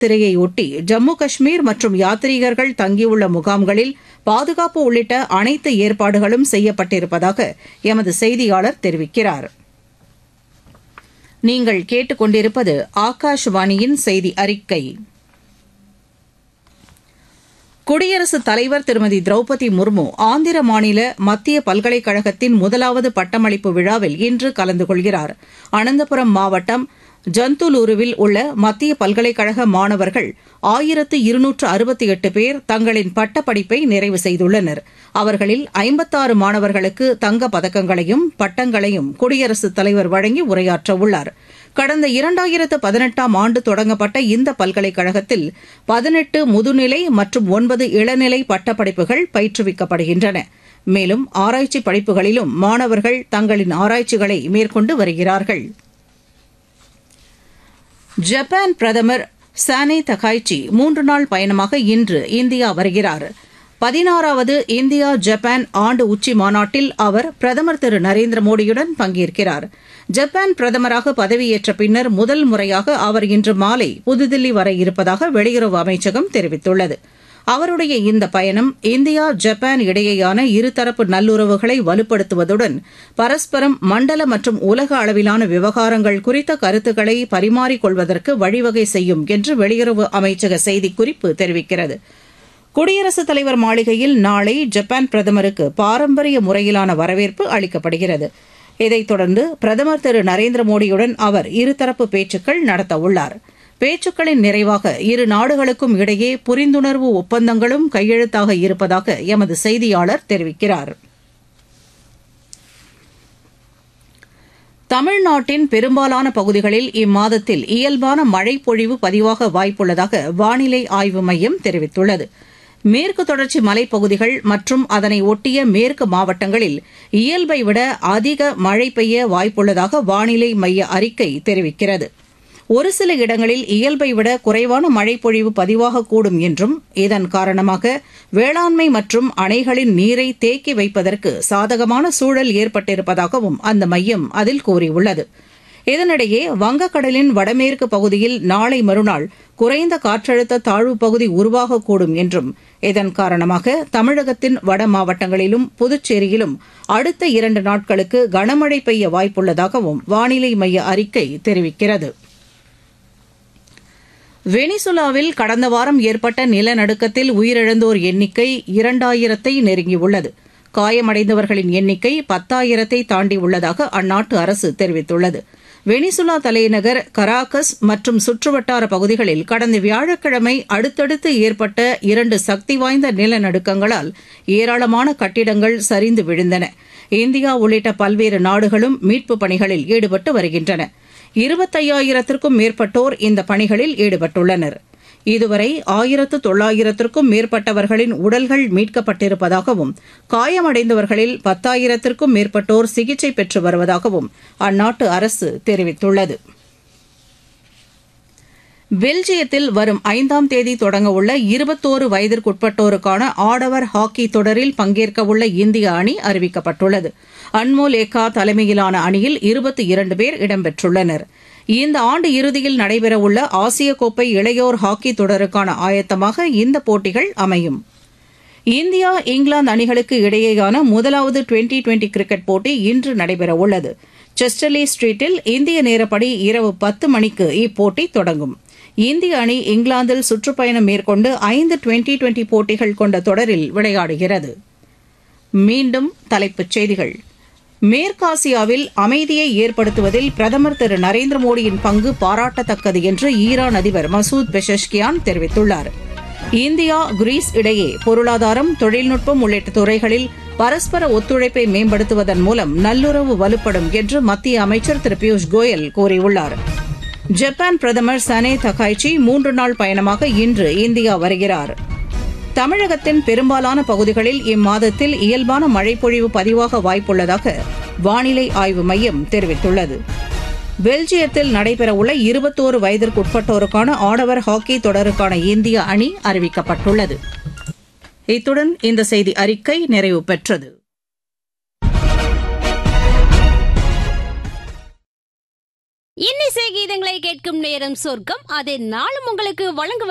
யாத்திரையொட்டி ஜம்மு காஷ்மீர் மற்றும் யாத்ரீகர்கள் தங்கியுள்ள முகாம்களில் பாதுகாப்பு உள்ளிட்ட அனைத்து ஏற்பாடுகளும் செய்யப்பட்டிருப்பதாக எமது செய்தியாளர் தெரிவிக்கிறார் நீங்கள் கேட்டுக்கொண்டிருப்பது ஆகாஷவாணியின் செய்தி அறிக்கை குடியரசுத் தலைவர் திருமதி திரௌபதி முர்மு ஆந்திர மாநில மத்திய பல்கலைக்கழகத்தின் முதலாவது பட்டமளிப்பு விழாவில் இன்று கலந்து கொள்கிறார் அனந்தபுரம் மாவட்டம் ஜந்துலூருவில் உள்ள மத்திய பல்கலைக்கழக மாணவர்கள் ஆயிரத்து இருநூற்று அறுபத்தி எட்டு பேர் தங்களின் பட்டப்படிப்பை நிறைவு செய்துள்ளனர் அவர்களில் ஐம்பத்தாறு மாணவர்களுக்கு தங்கப் பதக்கங்களையும் பட்டங்களையும் குடியரசுத் தலைவர் வழங்கி உரையாற்றவுள்ளார் கடந்த இரண்டாயிரத்து பதினெட்டாம் ஆண்டு தொடங்கப்பட்ட இந்த பல்கலைக்கழகத்தில் பதினெட்டு முதுநிலை மற்றும் ஒன்பது இளநிலை பட்டப்படிப்புகள் பயிற்றுவிக்கப்படுகின்றன மேலும் ஆராய்ச்சி படிப்புகளிலும் மாணவர்கள் தங்களின் ஆராய்ச்சிகளை மேற்கொண்டு வருகிறார்கள் ஜப்பான் பிரதமர் சானே தகாய்ச்சி மூன்று நாள் பயணமாக இன்று இந்தியா வருகிறார் பதினாறாவது இந்தியா ஜப்பான் ஆண்டு உச்சி மாநாட்டில் அவர் பிரதமர் திரு நரேந்திர மோடியுடன் பங்கேற்கிறார் ஜப்பான் பிரதமராக பதவியேற்ற பின்னர் முதல் முறையாக அவர் இன்று மாலை புதுதில்லி வர இருப்பதாக வெளியுறவு அமைச்சகம் தெரிவித்துள்ளது அவருடைய இந்த பயணம் இந்தியா ஜப்பான் இடையேயான இருதரப்பு நல்லுறவுகளை வலுப்படுத்துவதுடன் பரஸ்பரம் மண்டல மற்றும் உலக அளவிலான விவகாரங்கள் குறித்த கருத்துக்களை பரிமாறிக்கொள்வதற்கு வழிவகை செய்யும் என்று வெளியுறவு அமைச்சக செய்திக்குறிப்பு தெரிவிக்கிறது குடியரசுத் தலைவர் மாளிகையில் நாளை ஜப்பான் பிரதமருக்கு பாரம்பரிய முறையிலான வரவேற்பு அளிக்கப்படுகிறது இதைத் தொடர்ந்து பிரதமர் திரு நரேந்திர மோடியுடன் அவர் இருதரப்பு பேச்சுக்கள் நடத்தவுள்ளார் பேச்சுக்களின் நிறைவாக இரு நாடுகளுக்கும் இடையே புரிந்துணர்வு ஒப்பந்தங்களும் கையெழுத்தாக இருப்பதாக எமது செய்தியாளர் தெரிவிக்கிறார் தமிழ்நாட்டின் பெரும்பாலான பகுதிகளில் இம்மாதத்தில் இயல்பான மழை பொழிவு பதிவாக வாய்ப்புள்ளதாக வானிலை ஆய்வு மையம் தெரிவித்துள்ளது மேற்கு தொடர்ச்சி மலைப்பகுதிகள் மற்றும் அதனை ஒட்டிய மேற்கு மாவட்டங்களில் இயல்பை விட அதிக மழை பெய்ய வாய்ப்புள்ளதாக வானிலை மைய அறிக்கை தெரிவிக்கிறது ஒரு சில இடங்களில் இயல்பை விட குறைவான மழைப்பொழிவு பதிவாகக்கூடும் என்றும் இதன் காரணமாக வேளாண்மை மற்றும் அணைகளின் நீரை தேக்கி வைப்பதற்கு சாதகமான சூழல் ஏற்பட்டிருப்பதாகவும் அந்த மையம் அதில் கூறியுள்ளது இதனிடையே வங்கக்கடலின் வடமேற்கு பகுதியில் நாளை மறுநாள் குறைந்த காற்றழுத்த தாழ்வுப் பகுதி உருவாகக்கூடும் என்றும் இதன் காரணமாக தமிழகத்தின் வட மாவட்டங்களிலும் புதுச்சேரியிலும் அடுத்த இரண்டு நாட்களுக்கு கனமழை பெய்ய வாய்ப்புள்ளதாகவும் வானிலை மைய அறிக்கை தெரிவிக்கிறது வெனிசுலாவில் கடந்த வாரம் ஏற்பட்ட நிலநடுக்கத்தில் உயிரிழந்தோர் எண்ணிக்கை இரண்டாயிரத்தை நெருங்கியுள்ளது காயமடைந்தவர்களின் எண்ணிக்கை பத்தாயிரத்தை தாண்டியுள்ளதாக அந்நாட்டு அரசு தெரிவித்துள்ளது வெனிசுலா தலைநகர் கராகஸ் மற்றும் சுற்றுவட்டார பகுதிகளில் கடந்த வியாழக்கிழமை அடுத்தடுத்து ஏற்பட்ட இரண்டு சக்தி வாய்ந்த நிலநடுக்கங்களால் ஏராளமான கட்டிடங்கள் சரிந்து விழுந்தன இந்தியா உள்ளிட்ட பல்வேறு நாடுகளும் மீட்புப் பணிகளில் ஈடுபட்டு வருகின்றன இருபத்தையாயிரத்திற்கும் மேற்பட்டோர் இந்த பணிகளில் ஈடுபட்டுள்ளனர் இதுவரை ஆயிரத்து தொள்ளாயிரத்திற்கும் மேற்பட்டவர்களின் உடல்கள் மீட்கப்பட்டிருப்பதாகவும் காயமடைந்தவர்களில் பத்தாயிரத்திற்கும் மேற்பட்டோர் சிகிச்சை பெற்று வருவதாகவும் அந்நாட்டு அரசு தெரிவித்துள்ளது பெல்ஜியத்தில் வரும் ஐந்தாம் தேதி தொடங்கவுள்ள இருபத்தோரு வயதிற்குட்பட்டோருக்கான ஆடவர் ஹாக்கி தொடரில் பங்கேற்கவுள்ள இந்திய அணி அறிவிக்கப்பட்டுள்ளது அன்மோல் ஏக்கா தலைமையிலான அணியில் இருபத்தி இரண்டு பேர் இடம்பெற்றுள்ளனர் இந்த ஆண்டு இறுதியில் நடைபெறவுள்ள ஆசிய கோப்பை இளையோர் ஹாக்கி தொடருக்கான ஆயத்தமாக இந்த போட்டிகள் அமையும் இந்தியா இங்கிலாந்து அணிகளுக்கு இடையேயான முதலாவது டுவெண்டி டுவெண்டி கிரிக்கெட் போட்டி இன்று நடைபெறவுள்ளது செஸ்டர்லி ஸ்ட்ரீட்டில் இந்திய நேரப்படி இரவு பத்து மணிக்கு இப்போட்டி தொடங்கும் இந்திய அணி இங்கிலாந்தில் சுற்றுப்பயணம் மேற்கொண்டு ஐந்து டுவெண்டி டுவெண்டி போட்டிகள் கொண்ட தொடரில் விளையாடுகிறது மீண்டும் தலைப்புச் செய்திகள் மேற்காசியாவில் அமைதியை ஏற்படுத்துவதில் பிரதமர் திரு நரேந்திர மோடியின் பங்கு பாராட்டத்தக்கது என்று ஈரான் அதிபர் மசூத் பெஷஷ்கியான் தெரிவித்துள்ளார் இந்தியா கிரீஸ் இடையே பொருளாதாரம் தொழில்நுட்பம் உள்ளிட்ட துறைகளில் பரஸ்பர ஒத்துழைப்பை மேம்படுத்துவதன் மூலம் நல்லுறவு வலுப்படும் என்று மத்திய அமைச்சர் திரு பியூஷ் கோயல் கூறியுள்ளார் ஜப்பான் பிரதமர் சனே தகாய்ச்சி மூன்று நாள் பயணமாக இன்று இந்தியா வருகிறார் தமிழகத்தின் பெரும்பாலான பகுதிகளில் இம்மாதத்தில் இயல்பான மழைப்பொழிவு பதிவாக வாய்ப்புள்ளதாக வானிலை ஆய்வு மையம் தெரிவித்துள்ளது பெல்ஜியத்தில் நடைபெறவுள்ள இருபத்தோரு வயதிற்குட்பட்டோருக்கான ஆடவர் ஹாக்கி தொடருக்கான இந்திய அணி அறிவிக்கப்பட்டுள்ளது இத்துடன் இந்த செய்தி அறிக்கை நிறைவு பெற்றது இன்னிசை கீதங்களை கேட்கும் நேரம் சொர்க்கம் அதை நாளும் உங்களுக்கு வழங்குவது